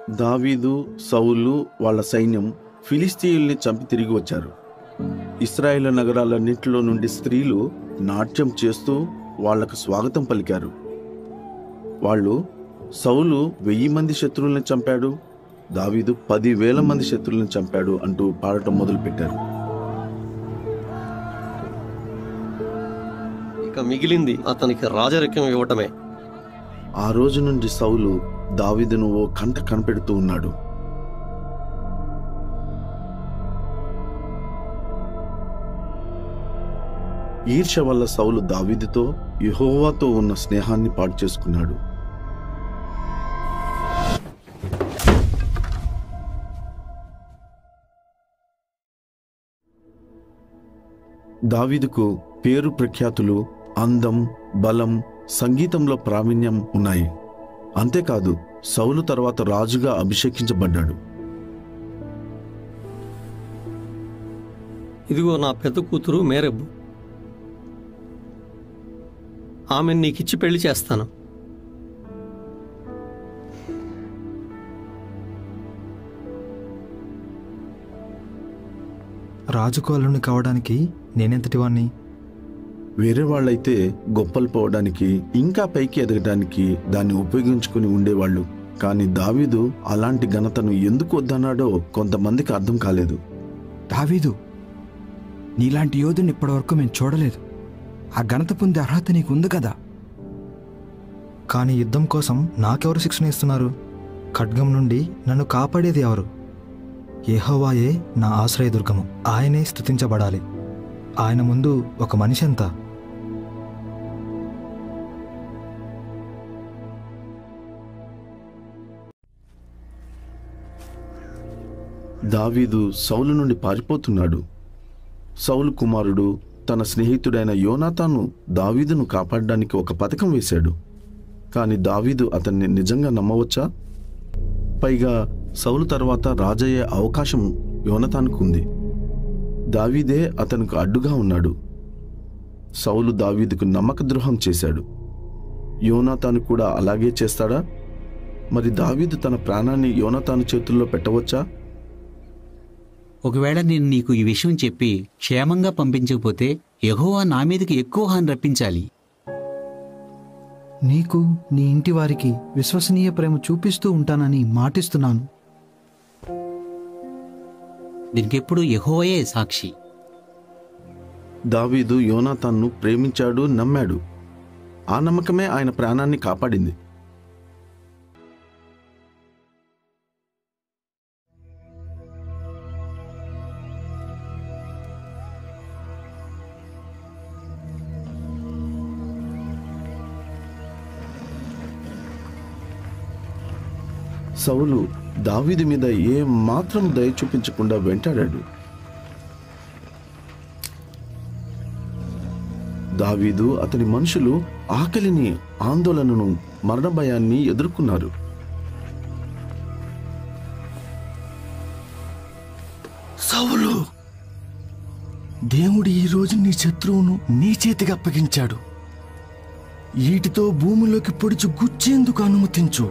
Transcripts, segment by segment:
దావీదు సౌలు వాళ్ళ సైన్యం ఫిలిస్తీయుల్ని చంపి తిరిగి వచ్చారు ఇస్రాయేల్ నగరాలన్నింటిలో నుండి స్త్రీలు నాట్యం చేస్తూ వాళ్లకు స్వాగతం పలికారు వాళ్ళు సౌలు వెయ్యి మంది శత్రువుల్ని చంపాడు దావీదు పదివేల మంది శత్రువుల్ని చంపాడు అంటూ పాడటం మొదలుపెట్టారు ఇక మిగిలింది అతనికి రాజరికం ఇవ్వటమే ఆ రోజు నుండి సౌలు దావీదును ఓ కంట కనిపెడుతూ ఉన్నాడు ఈర్ష్య వల్ల సౌలు దావీదుతో యెహోవాతో ఉన్న స్నేహాన్ని పాడు చేసుకున్నాడు దావీదుకు పేరు ప్రఖ్యాతులు అందం బలం సంగీతంలో ప్రావీణ్యం ఉన్నాయి అంతేకాదు సౌలు తర్వాత రాజుగా అభిషేకించబడ్డాడు ఇదిగో నా పెద్ద కూతురు మేరెబ్బు ఆమెను నీకిచ్చి పెళ్లి చేస్తాను రాజుకు అల్లుని కావడానికి నేనెంతటి వాణ్ణి వేరే వాళ్ళైతే గొప్పలు పోవడానికి ఇంకా పైకి ఎదగడానికి దాన్ని ఉపయోగించుకుని ఉండేవాళ్ళు కానీ దావీదు అలాంటి ఘనతను ఎందుకు వద్దన్నాడో కొంతమందికి అర్థం కాలేదు దావీదు నీలాంటి యోధుని ఇప్పటివరకు మేము చూడలేదు ఆ ఘనత పొందే అర్హత నీకుంది కదా కానీ యుద్ధం కోసం నాకెవరు శిక్షణ ఇస్తున్నారు ఖడ్గం నుండి నన్ను కాపాడేది ఎవరు యెహోవాయే నా ఆశ్రయదుర్గము ఆయనే స్తుతించబడాలి ఆయన ముందు ఒక మనిషి ఎంత దావీదు సౌలు నుండి పారిపోతున్నాడు సౌలు కుమారుడు తన స్నేహితుడైన యోనాతాను దావీదును కాపాడడానికి ఒక పథకం వేశాడు కానీ దావీదు అతన్ని నిజంగా నమ్మవచ్చా పైగా సౌలు తర్వాత రాజయ్యే అవకాశం యోనతానుకు ఉంది దావీదే అతనికి అడ్డుగా ఉన్నాడు సౌలు దావీదుకు నమ్మక ద్రోహం చేశాడు యోనాతాను కూడా అలాగే చేస్తాడా మరి దావీదు తన ప్రాణాన్ని యోనతాను చేతుల్లో పెట్టవచ్చా ఒకవేళ నేను నీకు ఈ విషయం చెప్పి క్షేమంగా పంపించకపోతే యెహోవా నా మీదకి ఎక్కువ హాని రప్పించాలి నీకు నీ ఇంటి వారికి విశ్వసనీయ ప్రేమ చూపిస్తూ ఉంటానని మాటిస్తున్నాను దీనికెప్పుడు యెహోవాయే సాక్షి దావీదు యోనాతాన్ను ప్రేమించాడు నమ్మాడు ఆ నమ్మకమే ఆయన ప్రాణాన్ని కాపాడింది సౌలు దావీదు మీద ఏ మాత్రం దయ చూపించకుండా వెంటాడాడు దావీదు అతని మనుషులు ఆకలిని ఆందోళనను మరణ భయాన్ని ఎదుర్కొన్నారు సౌలు దేవుడు ఈ రోజు నీ శత్రువును నీ చేతికి అప్పగించాడు వీటితో భూమిలోకి పొడిచి గుచ్చేందుకు అనుమతించు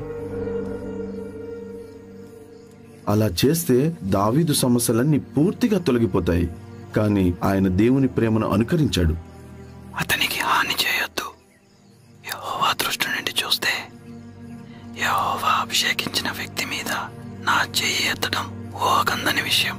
అలా చేస్తే దావీదు సమస్యలన్నీ పూర్తిగా తొలగిపోతాయి కానీ ఆయన దేవుని ప్రేమను అనుకరించాడు అతనికి హాని చేయొద్దు యహోవా దృష్టి నుండి చూస్తే యహోవా అభిషేకించిన వ్యక్తి మీద నా చెయ్యి ఎత్తడం ఓ కందని విషయం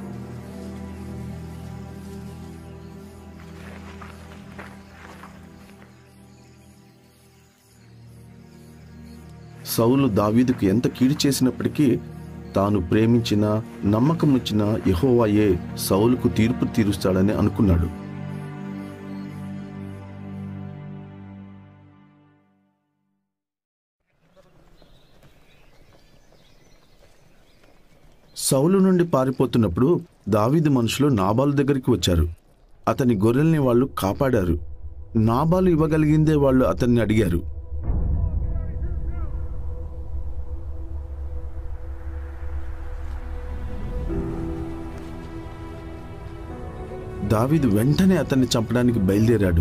సౌలు దావీదుకు ఎంత కీడు చేసినప్పటికీ తాను ప్రేమించిన నమ్మకం ఇచ్చిన యెహోవాయే సౌలుకు తీర్పు తీరుస్తాడని అనుకున్నాడు సౌలు నుండి పారిపోతున్నప్పుడు దావీదు మనుషులు నాబాలు దగ్గరికి వచ్చారు అతని గొర్రెల్ని వాళ్ళు కాపాడారు నాబాలు ఇవ్వగలిగిందే వాళ్ళు అతన్ని అడిగారు దావీదు వెంటనే అతన్ని చంపడానికి బయలుదేరాడు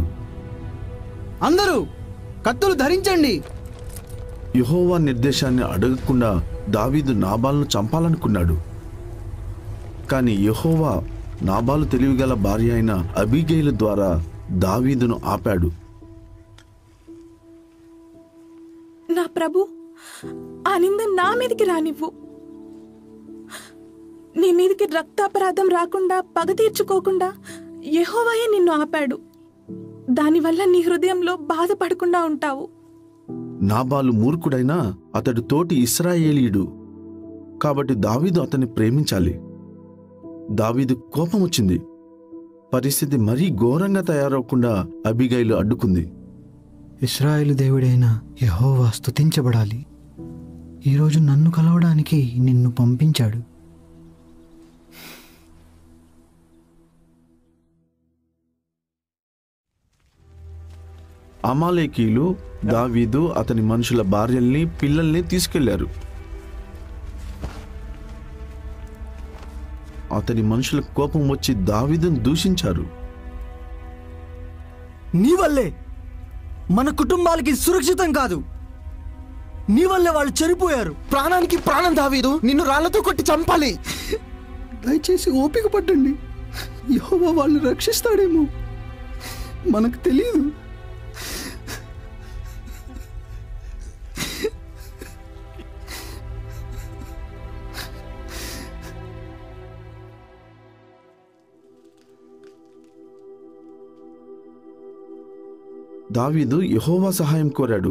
అందరూ కత్తులు ధరించండి యెహోవా నిర్దేశాన్ని అడగకుండా దావీదు నాబాల్ను చంపాలనుకున్నాడు కానీ యెహోవా నాబాలు తెలివిగల భార్య అయిన అబిగైలు ద్వారా దావీదును ఆపాడు నా ప్రభు ఆ నింద నా మీదకి రానివ్వు నీ మీదకి రక్తాపరాధం రాకుండా పగ తీర్చుకోకుండా యెహోవాయే నిన్ను ఆపాడు దానివల్ల నీ హృదయంలో బాధపడకుండా ఉంటావు నాబాలు మూర్ఖుడైనా అతడు తోటి ఇస్రాయేలీయుడు కాబట్టి దావీదు అతన్ని ప్రేమించాలి దావీదు కోపం వచ్చింది పరిస్థితి మరీ ఘోరంగా తయారవకుండా అబిగైలు అడ్డుకుంది ఇస్రాయేలు దేవుడైన యెహోవా స్తుతించబడాలి ఈరోజు నన్ను కలవడానికి నిన్ను పంపించాడు అమాలేకీలు దావీదు అతని మనుషుల భార్యల్ని పిల్లల్ని తీసుకెళ్లారు అతని మనుషుల కోపం వచ్చి దావీదును దూషించారు నీ వల్లే మన కుటుంబాలకి సురక్షితం కాదు నీ వల్లే వాళ్ళు చనిపోయారు ప్రాణానికి ప్రాణం దావీదు నిన్ను రాళ్లతో కొట్టి చంపాలి దయచేసి ఓపిక పట్టండి యెహోవా వాళ్ళని రక్షిస్తాడేమో మనకు తెలియదు దావీదు యెహోవా సహాయం కోరాడు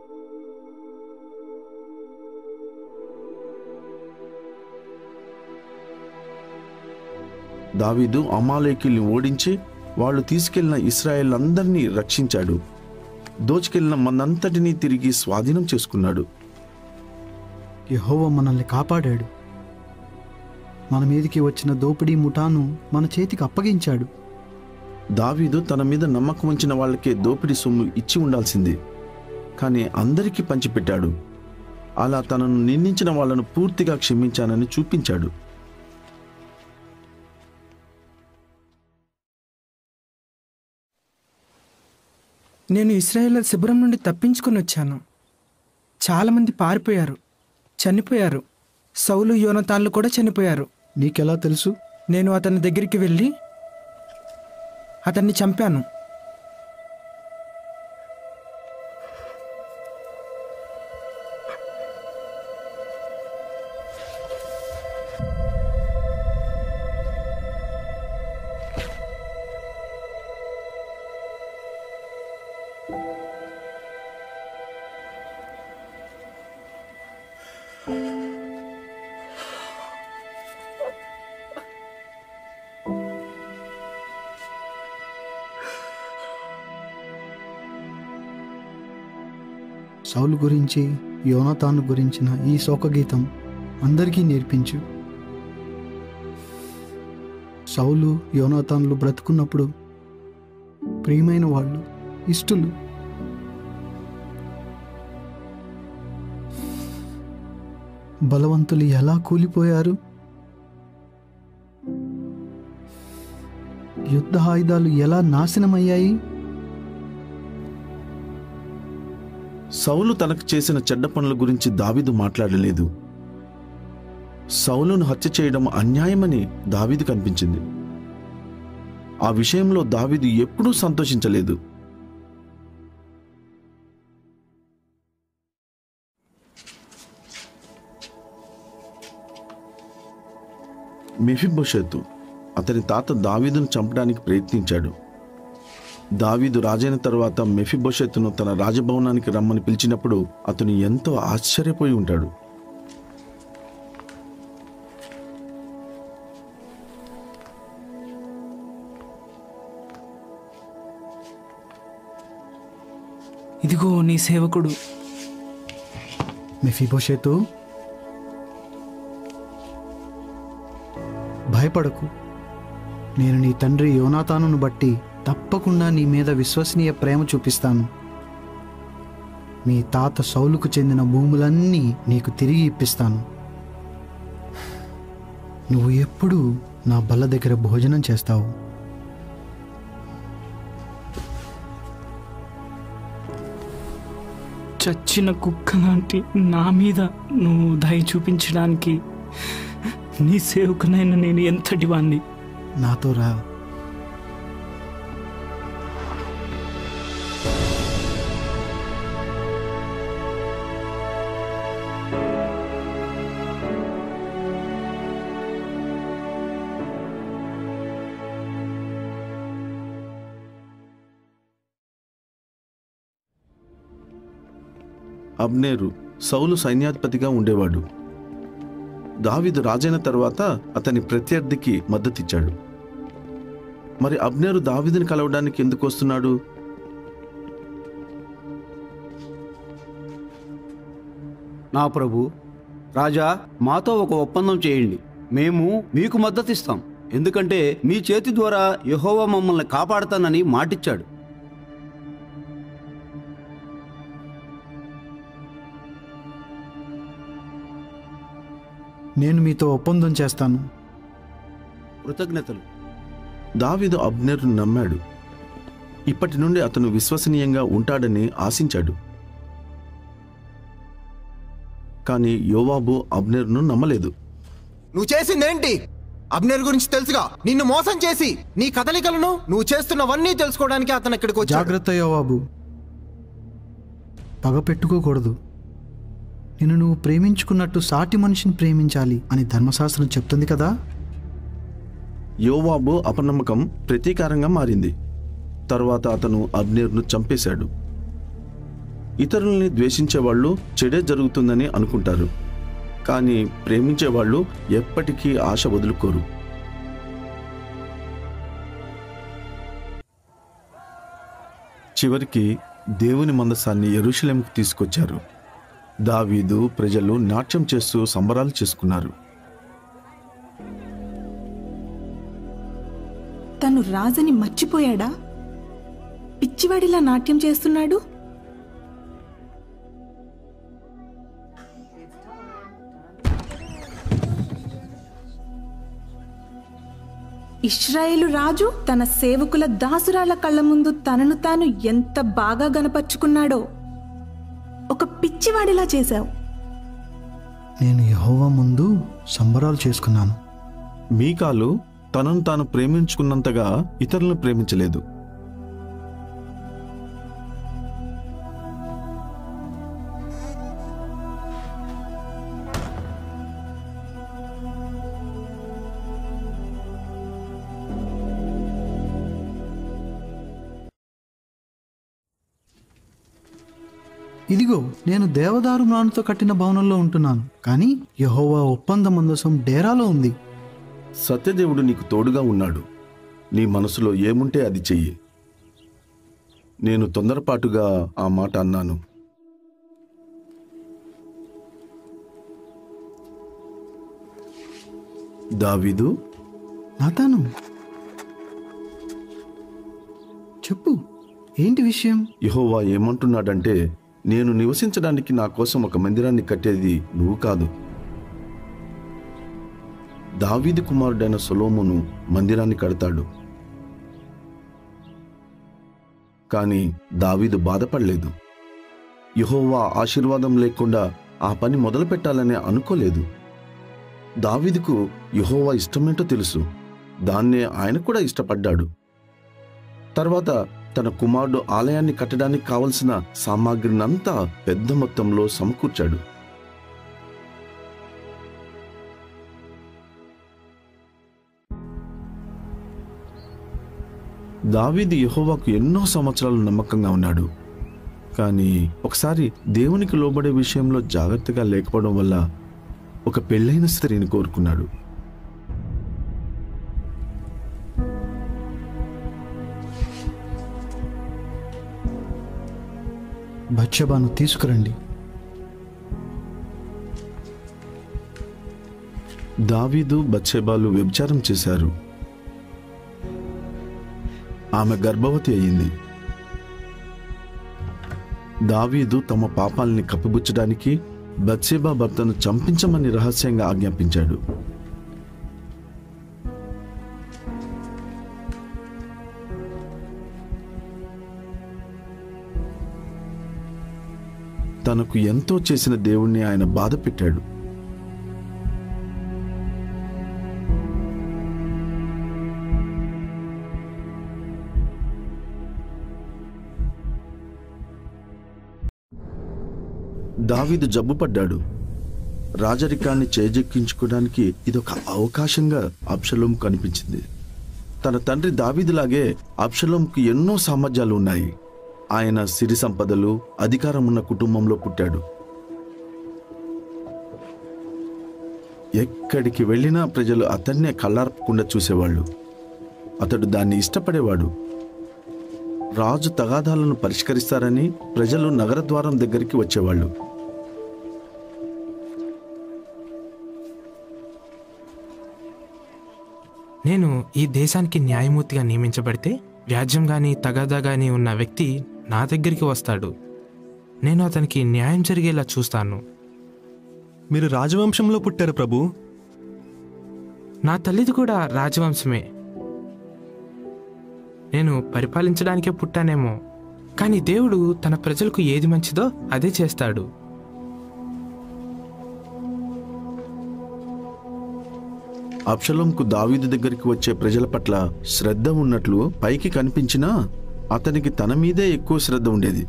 దావీదు అమాలేకీల్ని ఓడించి వాళ్ళు తీసుకెళ్లిన ఇస్రాయేల్ అందరినీ రక్షించాడు దోచుకెళ్లిన మనంతటినీ తిరిగి స్వాధీనం చేసుకున్నాడు యెహోవా మనల్ని కాపాడాడు మన మీదికి వచ్చిన దోపిడీ ముఠాను మన చేతికి అప్పగించాడు దావీదు తన మీద నమ్మకం ఉంచిన వాళ్ళకే దోపిడీ సొమ్ము ఇచ్చి ఉండాల్సింది కానీ అందరికీ పంచిపెట్టాడు అలా తనను నిందించిన వాళ్ళను పూర్తిగా క్షమించానని చూపించాడు నేను ఇస్రాయేల్ శిబిరం నుండి తప్పించుకొని వచ్చాను చాలామంది పారిపోయారు చనిపోయారు సౌలు యోనతాన్లు కూడా చనిపోయారు నీకెలా తెలుసు నేను అతని దగ్గరికి వెళ్ళి అతన్ని చంపాను సౌలు గురించి యోనతాను గురించిన ఈ శోకగీతం అందరికీ నేర్పించు సౌలు యోనాతాన్లు బ్రతుకున్నప్పుడు ప్రియమైన వాళ్ళు ఇష్టులు బలవంతులు ఎలా కూలిపోయారు యుద్ధ ఆయుధాలు ఎలా నాశనమయ్యాయి సౌలు తనకు చేసిన చెడ్డ పనుల గురించి దావీదు మాట్లాడలేదు సౌలును హత్య చేయడం అన్యాయమని దావీదు కనిపించింది ఆ విషయంలో దావీదు ఎప్పుడూ సంతోషించలేదు మెఫిబోషెతు అతని తాత దావీదును చంపడానికి ప్రయత్నించాడు దావీదు రాజైన తర్వాత మెఫిబోషెత్తును తన రాజభవనానికి రమ్మని పిలిచినప్పుడు అతను ఎంతో ఆశ్చర్యపోయి ఉంటాడు ఇదిగో నీ సేవకుడు మెఫిబోషేతు భయపడకు నేను నీ తండ్రి యోనాతానును బట్టి తప్పకుండా నీ మీద విశ్వసనీయ ప్రేమ చూపిస్తాను మీ తాత సౌలుకు చెందిన భూములన్నీ నీకు తిరిగి ఇప్పిస్తాను నువ్వు ఎప్పుడూ నా బల్ల దగ్గర భోజనం చేస్తావు చచ్చిన కుక్క లాంటి నా మీద నువ్వు దయ చూపించడానికి నీ సేవకునైన నేను ఎంతటి వాణ్ణి నాతో రా అబ్నేరు సౌలు సైన్యాధిపతిగా ఉండేవాడు దావీదు రాజైన తర్వాత అతని ప్రత్యర్థికి మద్దతిచ్చాడు మరి అబ్నేరు దావీదుని కలవడానికి ఎందుకు వస్తున్నాడు నా ప్రభు రాజా మాతో ఒక ఒప్పందం చేయండి మేము మీకు మద్దతిస్తాం ఎందుకంటే మీ చేతి ద్వారా యెహోవా మమ్మల్ని కాపాడతానని మాటిచ్చాడు నేను మీతో ఒప్పందం చేస్తాను కృతజ్ఞతలు దావీదు అబ్నేరును నమ్మాడు ఇప్పటి నుండి అతను విశ్వసనీయంగా ఉంటాడని ఆశించాడు కానీ యోవాబు అబ్నేరును నమ్మలేదు నువ్వు చేసిందేంటి అబ్నేర్ గురించి తెలుసుగా నిన్ను మోసం చేసి నీ కదలికలను నువ్వు చేస్తున్నవన్నీ తెలుసుకోవడానికి అతను ఇక్కడికి వచ్చాడు జాగ్రత్త యోవాబు పగ పెట్టుకోకూడదు నిన్ను నువ్వు ప్రేమించుకున్నట్టు సాటి మనిషిని ప్రేమించాలి అని ధర్మశాస్త్రం చెప్తుంది కదా యోవాబు అపనమ్మకం ప్రతీకారంగా మారింది తరువాత అతను అబ్నేర్ను చంపేశాడు ఇతరుల్ని ద్వేషించేవాళ్ళు చెడే జరుగుతుందని అనుకుంటారు కానీ ప్రేమించేవాళ్ళు ఎప్పటికీ ఆశ వదులుకోరు చివరికి దేవుని మందసాన్ని ఎరుషలేంకు తీసుకొచ్చారు దావీదు ప్రజలు నాట్యం చేస్తూ సంబరాలు చేసుకున్నారు తను రాజని మర్చిపోయాడా పిచ్చివాడిలా నాట్యం చేస్తున్నాడు ఇస్రాయేలు రాజు తన సేవకుల దాసురాల కళ్ళ ముందు తనను తాను ఎంత బాగా గనపరుచుకున్నాడో ఒక పిచ్చివాడిలా చేశావు నేను యహోవా ముందు సంబరాలు చేసుకున్నాను మీకాలు తనను తాను ప్రేమించుకున్నంతగా ఇతరులను ప్రేమించలేదు ఇదిగో నేను దేవదారు మ్రానుతో కట్టిన భవనంలో ఉంటున్నాను కానీ యహోవా ఒప్పంద మందసం డేరాలో ఉంది సత్యదేవుడు నీకు తోడుగా ఉన్నాడు నీ మనసులో ఏముంటే అది చెయ్యి నేను తొందరపాటుగా ఆ మాట అన్నాను దావీదు నాతాను చెప్పు ఏంటి విషయం యెహోవా ఏమంటున్నాడంటే నేను నివసించడానికి నా కోసం ఒక మందిరాన్ని కట్టేది నువ్వు కాదు దావీదు కుమారుడైన సొలోమును మందిరాన్ని కడతాడు కానీ దావీదు బాధపడలేదు యెహోవా ఆశీర్వాదం లేకుండా ఆ పని మొదలు పెట్టాలని అనుకోలేదు దావీదుకు యెహోవా ఇష్టమేంటో తెలుసు దాన్నే ఆయన కూడా ఇష్టపడ్డాడు తర్వాత తన కుమారుడు ఆలయాన్ని కట్టడానికి కావలసిన సామాగ్రినంతా పెద్ద మొత్తంలో సమకూర్చాడు దావీదు యెహోవాకు ఎన్నో సంవత్సరాలు నమ్మకంగా ఉన్నాడు కానీ ఒకసారి దేవునికి లోబడే విషయంలో జాగ్రత్తగా లేకపోవడం వల్ల ఒక పెళ్ళైన స్త్రీని కోరుకున్నాడు బత్షబాను తీసుకురండి దావీదు బత్షెబాలు వ్యభిచారం చేశారు ఆమె గర్భవతి అయింది దావీదు తమ పాపాల్ని కప్పిపుచ్చడానికి బత్షెబా భర్తను చంపించమని రహస్యంగా ఆజ్ఞాపించాడు తనకు ఎంతో చేసిన దేవుణ్ణి ఆయన బాధ పెట్టాడు దావీదు జబ్బుపడ్డాడు రాజరికాన్ని చేజెక్కించుకోవడానికి ఇదొక అవకాశంగా అబ్షలోం కనిపించింది తన తండ్రి దావీదులాగే అబ్షలోంకి ఎన్నో సామర్థ్యాలు ఉన్నాయి ఆయన సిరి సంపదలు అధికారం ఉన్న కుటుంబంలో పుట్టాడు ఎక్కడికి వెళ్ళినా ప్రజలు అతన్నే కళ్ళార్పకుండా చూసేవాళ్ళు అతడు దాన్ని ఇష్టపడేవాడు రాజు తగాదాలను పరిష్కరిస్తారని ప్రజలు నగర ద్వారం దగ్గరికి వచ్చేవాళ్ళు నేను ఈ దేశానికి న్యాయమూర్తిగా నియమించబడితే వ్యాజ్యం గాని తగాదా గాని ఉన్న వ్యక్తి నా దగ్గరికి వస్తాడు నేను అతనికి న్యాయం జరిగేలా చూస్తాను మీరు రాజవంశంలో పుట్టారు ప్రభు నా తల్లిది కూడా రాజవంశమే నేను పరిపాలించడానికే పుట్టానేమో కానీ దేవుడు తన ప్రజలకు ఏది మంచిదో అదే చేస్తాడు అబ్షలోంకు దావీదు దగ్గరికి వచ్చే ప్రజల పట్ల శ్రద్ధ ఉన్నట్లు పైకి కనిపించినా అతనికి తన మీదే ఎక్కువ శ్రద్ధ ఉండేది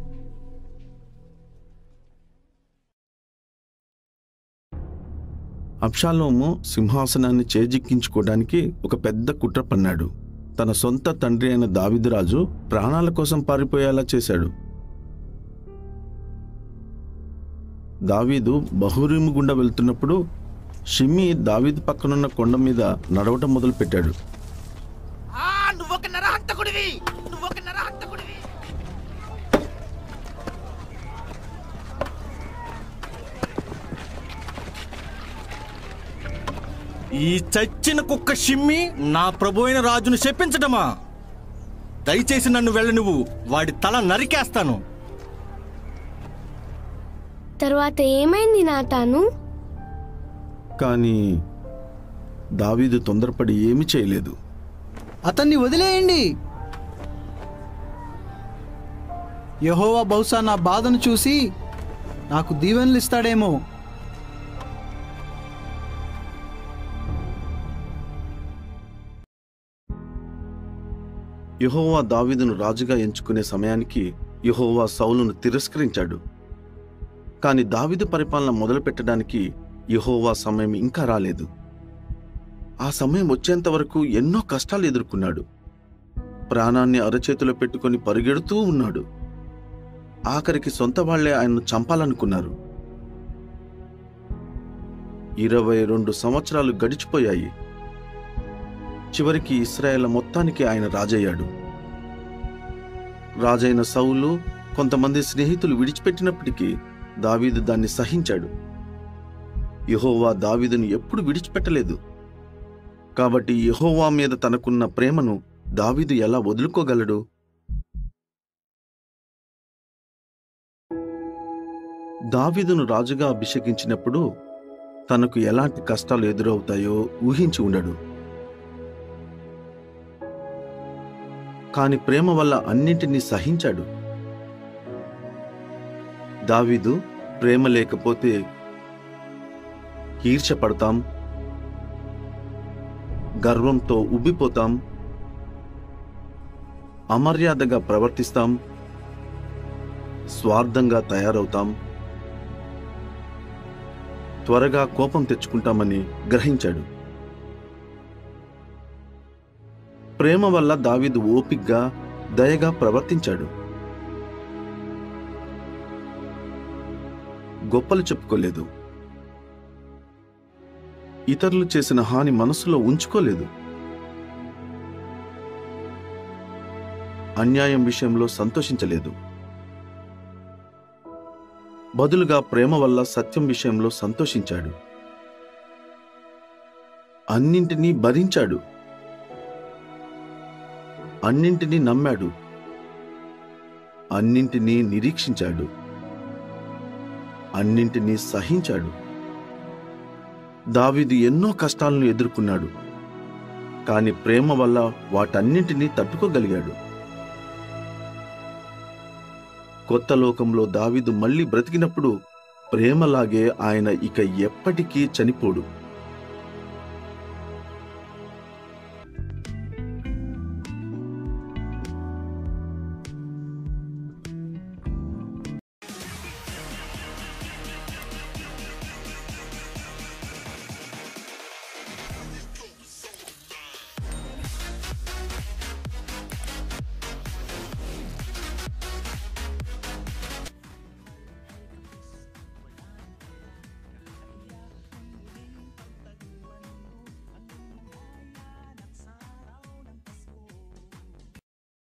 అబ్షాలోము సింహాసనాన్ని చేజిక్కించుకోవడానికి ఒక పెద్ద కుట్ర పన్నాడు తన సొంత తండ్రి అయిన దావిదురాజు ప్రాణాల కోసం పారిపోయేలా చేశాడు దావీదు బహురీము గుండా వెళ్తున్నప్పుడు షిమ్మి దావీదు పక్కనున్న కొండ మీద నడవటం మొదలు పెట్టాడు నువ్వొక నరహంతకుడివి నువ్వొక నరహంతకుడివి ఈ చచ్చిన కుక్క షిమ్మి నా ప్రభు అయిన రాజును శపించటమా దయచేసి నన్ను వెళ్ళ నువ్వు వాడి తల నరికేస్తాను తర్వాత ఏమైంది నాతాను కానీ దావీదు తొందరపడి ఏమీ చేయలేదు అతన్ని వదిలేయండి యహోవా బహుశా నా బాధను చూసి నాకు దీవెనలు ఇస్తాడేమో యెహోవా దావీదును రాజుగా ఎంచుకునే సమయానికి యెహోవా సౌలును తిరస్కరించాడు కాని దావీదు పరిపాలన మొదలుపెట్టడానికి యెహోవా సమయం ఇంకా రాలేదు ఆ సమయం వచ్చేంత వరకు ఎన్నో కష్టాలు ఎదుర్కొన్నాడు ప్రాణాన్ని అరచేతిలో పెట్టుకొని పరిగెడుతూ ఉన్నాడు ఆఖరికి సొంత వాళ్లే ఆయన్ను చంపాలనుకున్నారు ఇరవై రెండు సంవత్సరాలు గడిచిపోయాయి చివరికి ఇస్రాయేల్ మొత్తానికి ఆయన రాజయ్యాడు రాజైన సౌలు కొంతమంది స్నేహితులు విడిచిపెట్టినప్పటికీ దావీదు దాన్ని సహించాడు యెహోవా దావీదును ఎప్పుడు విడిచిపెట్టలేదు కాబట్టి యెహోవా మీద తనకున్న ప్రేమను దావీదు ఎలా వదులుకోగలడు దావీదును రాజుగా అభిషేకించినప్పుడు తనకు ఎలాంటి కష్టాలు ఎదురవుతాయో ఊహించి ఉండడు కాని ప్రేమ వల్ల అన్నింటినీ సహించాడు దావీదు ప్రేమ లేకపోతే ఈర్ష్యపడతాం గర్వంతో ఉబ్బిపోతాం అమర్యాదగా ప్రవర్తిస్తాం స్వార్థంగా తయారవుతాం త్వరగా కోపం తెచ్చుకుంటామని గ్రహించాడు ప్రేమ వల్ల దావీదు ఓపిగ్గా దయగా ప్రవర్తించాడు గొప్పలు చెప్పుకోలేదు ఇతరులు చేసిన హాని మనసులో ఉంచుకోలేదు అన్యాయం విషయంలో సంతోషించలేదు బదులుగా ప్రేమ వల్ల సత్యం విషయంలో సంతోషించాడు అన్నింటినీ భరించాడు అన్నింటినీ నమ్మాడు అన్నింటినీ నిరీక్షించాడు అన్నింటినీ సహించాడు దావీదు ఎన్నో కష్టాలను ఎదుర్కొన్నాడు కాని ప్రేమ వల్ల వాటన్నింటినీ తట్టుకోగలిగాడు కొత్త లోకంలో దావీదు మళ్ళీ బ్రతికినప్పుడు ప్రేమలాగే ఆయన ఇక ఎప్పటికీ చనిపోడు